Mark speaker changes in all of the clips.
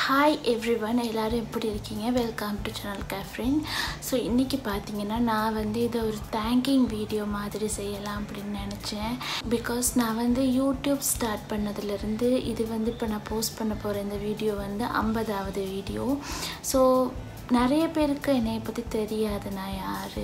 Speaker 1: hi every one எல்லோரும் எப்படி இருக்கீங்க வெல்கம் டு சேனல் கேஃப்ரின் ஸோ இன்றைக்கி பார்த்தீங்கன்னா நான் வந்து இதை ஒரு தேங்கிங் வீடியோ மாதிரி செய்யலாம் அப்படின்னு நினச்சேன் பிகாஸ் நான் வந்து யூடியூப் ஸ்டார்ட் பண்ணதுலேருந்து இது வந்து இப்போ நான் போஸ்ட் பண்ண போகிற இந்த வீடியோ வந்து ஐம்பதாவது வீடியோ ஸோ நிறைய பேருக்கு என்னைய பற்றி தெரியாது நான் யார்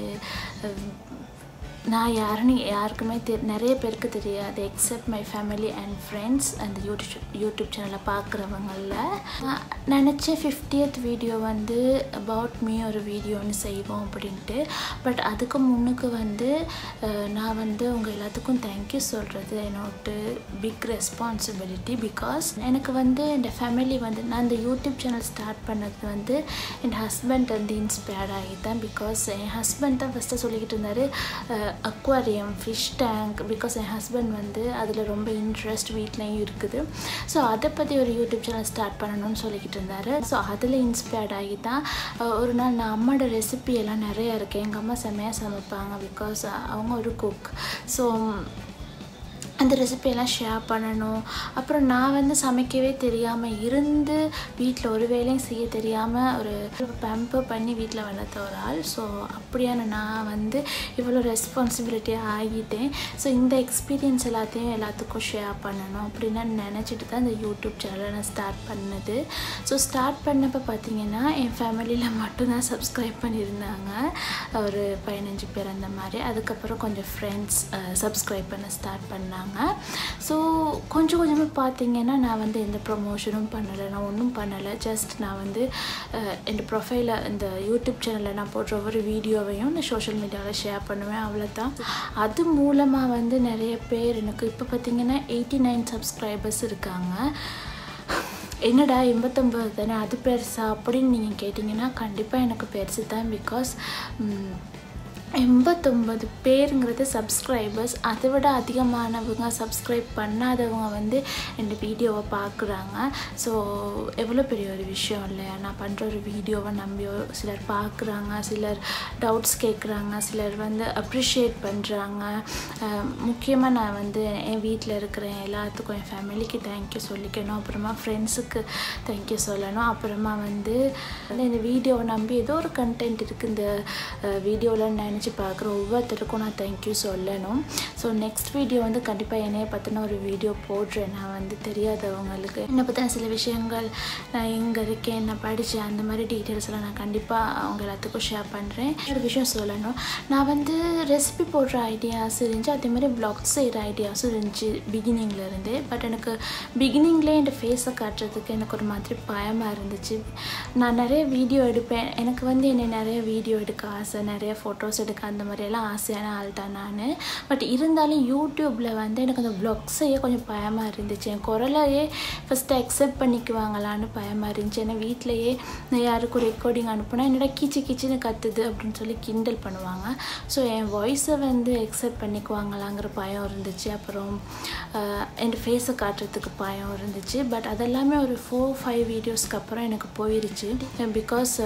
Speaker 1: நான் யாருன்னு யாருக்குமே தெ நிறைய பேருக்கு தெரியாது except my family and friends அந்த யூடியூப் யூடியூப் சேனலை பார்க்குறவங்களில் நினச்ச ஃபிஃப்டியத் வீடியோ வந்து அபவுட் மீ ஒரு வீடியோன்னு செய்வோம் அப்படின்ட்டு பட் அதுக்கு முன்னுக்கு வந்து அஹ், நான் வந்து உங்கள் எல்லாத்துக்கும் தேங்க்யூ சொல்கிறது என்னோட பிக் ரெஸ்பான்சிபிலிட்டி பிகாஸ் எனக்கு வந்து இந்த ஃபேமிலி வந்து நான் இந்த யூடியூப் சேனல் ஸ்டார்ட் பண்ணது வந்து என் ஹஸ்பண்ட் வந்து இன்ஸ்பயர்ட் ஆகி தான் பிகாஸ் என் ஹஸ்பண்ட் தான் ஃபஸ்ட்டு சொல்லிக்கிட்டு இருந்தார் அக்வாரியம் ஃபிஷ் டேங்க் பிகாஸ் என் ஹஸ்பண்ட் வந்து அதில் ரொம்ப இன்ட்ரெஸ்ட் வீட்லேயும் இருக்குது ஸோ அதை பற்றி ஒரு யூடியூப் சேனல் ஸ்டார்ட் பண்ணணும்னு சொல்லிக்கிட்டு இருந்தார் ஸோ அதில் இன்ஸ்பயர்ட் ஆகி தான் அஹ், ஒரு நாள் நான் அம்மாவோட ரெசிபி எல்லாம் நிறையா இருக்குது எங்கள் அம்மா செம்மையாக சமைப்பாங்க பிகாஸ் அவங்க ஒரு குக் ஸோ அந்த ரெசிபியெல்லாம் ஷேர் பண்ணணும் அப்புறம் நான் வந்து சமைக்கவே தெரியாமல் இருந்து வீட்டில் ஒரு வேலையும் செய்ய தெரியாமல் ஒரு பேம்பர் பண்ணி வீட்டில் வளர்த்த ஒரு ஆள் ஸோ அப்படியான நான் வந்து இவ்வளோ ரெஸ்பான்சிபிலிட்டியாக ஆகிட்டேன் ஸோ இந்த எக்ஸ்பீரியன்ஸ் எல்லாத்தையும் எல்லாத்துக்கும் ஷேர் பண்ணணும் அப்படின்னு நான் நினச்சிட்டு தான் இந்த யூடியூப் சேனலை நான் ஸ்டார்ட் பண்ணது ஸோ ஸ்டார்ட் பண்ணப்போ பார்த்தீங்கன்னா என் ஃபேமிலியில் மட்டும்தான் சப்ஸ்கிரைப் பண்ணியிருந்தாங்க ஒரு பதினஞ்சு பேர் அந்த மாதிரி அதுக்கப்புறம் கொஞ்சம் ஃப்ரெண்ட்ஸ் சப்ஸ்கிரைப் பண்ண ஸ்டார்ட் பண்ணாங்க ஸோ கொஞ்சம் கொஞ்சமாக பார்த்தீங்கன்னா நான் வந்து எந்த ப்ரொமோஷனும் பண்ணலை நான் ஒன்றும் பண்ணலை ஜஸ்ட் நான் வந்து அஹ், என் ப்ரொஃபைலில் இந்த யூடியூப் சேனலில் நான் போடுற ஒவ்வொரு வீடியோவையும் நான் சோஷியல் மீடியாவில் ஷேர் பண்ணுவேன் அவ்வளோதான் அது மூலமாக வந்து நிறைய பேர் எனக்கு இப்போ பார்த்தீங்கன்னா எயிட்டி நைன் சப்ஸ்கிரைபர்ஸ் இருக்காங்க என்னடா எண்பத்தொம்பது தானே அது பெருசா அப்படின்னு நீங்கள் கேட்டிங்கன்னா கண்டிப்பாக எனக்கு பெருசு தான் பிகாஸ் எண்பத்தொம்பது பேருங்கிறது சப்ஸ்கிரைபர்ஸ் அதை விட அதிகமானவங்க சப்ஸ்கிரைப் பண்ணாதவங்க வந்து இந்த வீடியோவை பார்க்குறாங்க ஸோ எவ்வளோ பெரிய ஒரு விஷயம் இல்லையா நான் பண்ணுற ஒரு வீடியோவை நம்பி சிலர் பார்க்குறாங்க சிலர் டவுட்ஸ் கேட்குறாங்க சிலர் வந்து அப்ரிஷியேட் பண்ணுறாங்க முக்கியமாக நான் வந்து என் வீட்டில் இருக்கிற எல்லாத்துக்கும் என் ஃபேமிலிக்கு தேங்க்யூ சொல்லிக்கணும் அப்புறமா ஃப்ரெண்ட்ஸுக்கு தேங்க்யூ சொல்லணும் அப்புறமா வந்து வந்து இந்த வீடியோவை நம்பி ஏதோ ஒரு கண்டென்ட் இருக்குது இந்த வீடியோவில் நினச்சி பார்க்குற ஒவ்வொருத்தருக்கும் நான் தேங்க்யூ சொல்லணும் ஸோ நெக்ஸ்ட் வீடியோ வந்து கண்டிப்பாக என்னைய பற்றின ஒரு வீடியோ போடுறேன் நான் வந்து தெரியாதவங்களுக்கு என்னை பற்றின சில விஷயங்கள் நான் எங்கே இருக்கேன் நான் படித்தேன் அந்த மாதிரி டீட்டெயில்ஸ் எல்லாம் நான் கண்டிப்பாக அவங்க எல்லாத்துக்கும் ஷேர் பண்ணுறேன் ஒரு விஷயம் சொல்லணும் நான் வந்து ரெசிபி போடுற ஐடியாஸ் இருந்துச்சு அதே மாதிரி ப்ளாக்ஸ் செய்கிற ஐடியாஸும் இருந்துச்சு பிகினிங்கில் இருந்து பட் எனக்கு பிகினிங்லேயே என் ஃபேஸை காட்டுறதுக்கு எனக்கு ஒரு மாதிரி பயமாக இருந்துச்சு நான் நிறைய வீடியோ எடுப்பேன் எனக்கு வந்து என்னை நிறைய வீடியோ எடுக்க ஆசை நிறைய ஃபோட்டோஸ் எடுக்க அந்த மாதிரியெல்லாம் ஆசையான ஆள் தான் நான் பட் இருந்தாலும் யூடியூப்பில் வந்து எனக்கு அந்த vlogs செய்ய கொஞ்சம் பயமாக இருந்துச்சு என் குரலையே ஃபஸ்ட்டு அக்செப்ட் பண்ணிக்குவாங்களான்னு பயமாக இருந்துச்சு ஏன்னா வீட்டிலையே நான் யாருக்கும் ரெக்கார்டிங் அனுப்புனா என்னடா கீச்சு கீச்சுன்னு கத்துது அப்படின்னு சொல்லி கிண்டல் பண்ணுவாங்க ஸோ என் வாய்ஸை வந்து அக்செப்ட் பண்ணிக்குவாங்களாங்கிற பயம் இருந்துச்சு அப்புறம் ஆஹ், என் ஃபேஸை காட்டுறதுக்கு பயம் இருந்துச்சு பட் அதெல்லாமே ஒரு ஃபோர் ஃபைவ் வீடியோஸ்க்கு அப்புறம் எனக்கு போயிருச்சு பிகாஸ்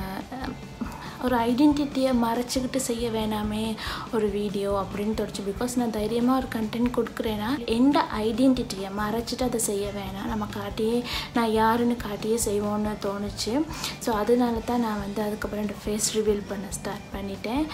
Speaker 1: ஒரு ஐடென்டிட்டியை மறைச்சிக்கிட்டு செய்ய வேணாமே ஒரு வீடியோ அப்படின்னு தோணுச்சு பிகாஸ் நான் தைரியமாக ஒரு கண்டென்ட் கொடுக்குறேன்னா எந்த ஐடென்டிட்டியை மறைச்சிட்டு அதை செய்ய வேணாம் நம்ம காட்டியே நான் யாருன்னு காட்டியே செய்வோன்னு தோணுச்சு ஸோ அதனால தான் நான் வந்து அதுக்கப்புறம் என்னோட ஃபேஸ் ரிவீல் பண்ண ஸ்டார்ட் பண்ணிட்டேன்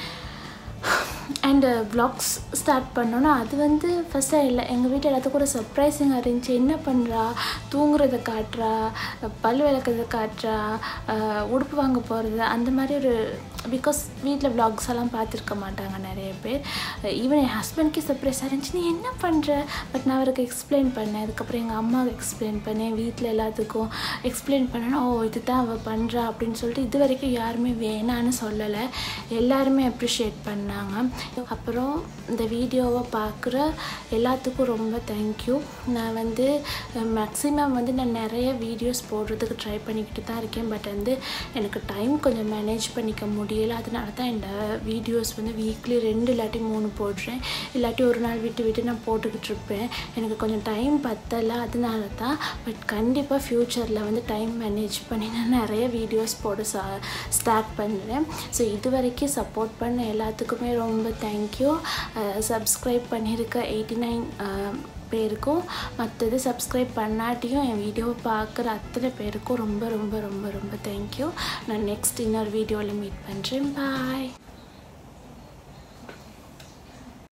Speaker 1: அண்டு வ்ளாக்ஸ் ஸ்டார்ட் பண்ணோன்னா அது வந்து ஃபஸ்ட்டாக இல்லை எங்கள் வீட்டில் எல்லாத்துக்கும் ஒரு சர்ப்ரைசிங்காக இருந்துச்சு என்ன பண்ணுறா தூங்குறத காட்டுறா பல் விளக்குறத காட்டுறா அஹ், உடுப்பு வாங்க போகிறது அந்த மாதிரி ஒரு பிகாஸ் வீட்டில் vlogs எல்லாம் பார்த்துருக்க மாட்டாங்க நிறைய பேர் ஈவன் என் ஹஸ்பண்ட்க்கு சர்ப்ரைஸாக இருந்துச்சு நீ என்ன பண்ணுற பட் நான் அவருக்கு எக்ஸ்பிளைன் பண்ணேன் அதுக்கப்புறம் எங்கள் அம்மாவுக்கு எக்ஸ்பிளைன் பண்ணேன் வீட்டில் எல்லாத்துக்கும் எக்ஸ்பிளைன் பண்ணேன் ஓ இது தான் அவள் பண்ணுறா அப்படின்னு சொல்லிட்டு இது வரைக்கும் யாருமே வேணான்னு சொல்லலை எல்லாருமே அப்ரிஷியேட் பண்ணாங்க அப்புறம் இந்த வீடியோவை பார்க்குற எல்லாத்துக்கும் ரொம்ப தேங்க்யூ நான் வந்து மேக்ஸிமம் வந்து நான் நிறைய வீடியோஸ் போடுறதுக்கு ட்ரை பண்ணிக்கிட்டு தான் இருக்கேன் பட் வந்து எனக்கு டைம் கொஞ்சம் மேனேஜ் பண்ணிக்க முடியல அதனால தான் இந்த வீடியோஸ் வந்து வீக்லி ரெண்டு இல்லாட்டி மூணு போடுறேன் இல்லாட்டி ஒரு நாள் விட்டு விட்டு நான் போட்டுக்கிட்டு இருப்பேன் எனக்கு கொஞ்சம் டைம் பத்தலை அதனால தான் பட் கண்டிப்பாக ஃப்யூச்சரில் வந்து டைம் மேனேஜ் பண்ணி நான் நிறைய வீடியோஸ் போட ஸ்டார்ட் பண்ணுறேன் ஸோ இது வரைக்கும் சப்போர்ட் பண்ண எல்லாத்துக்குமே ரொம்ப தேங்க்யூ சப்ஸ்கிரைப் பண்ணியிருக்க எயிட்டி நைன் பேருக்கும் மற்றது சப்ஸ்கிரைப் பண்ணாட்டியும் என் வீடியோவை பார்க்குற அத்தனை பேருக்கும் ரொம்ப ரொம்ப ரொம்ப ரொம்ப தேங்க்யூ நான் நெக்ஸ்ட் இன்னொரு வீடியோவில் மீட் பண்ணுறேன் பாய்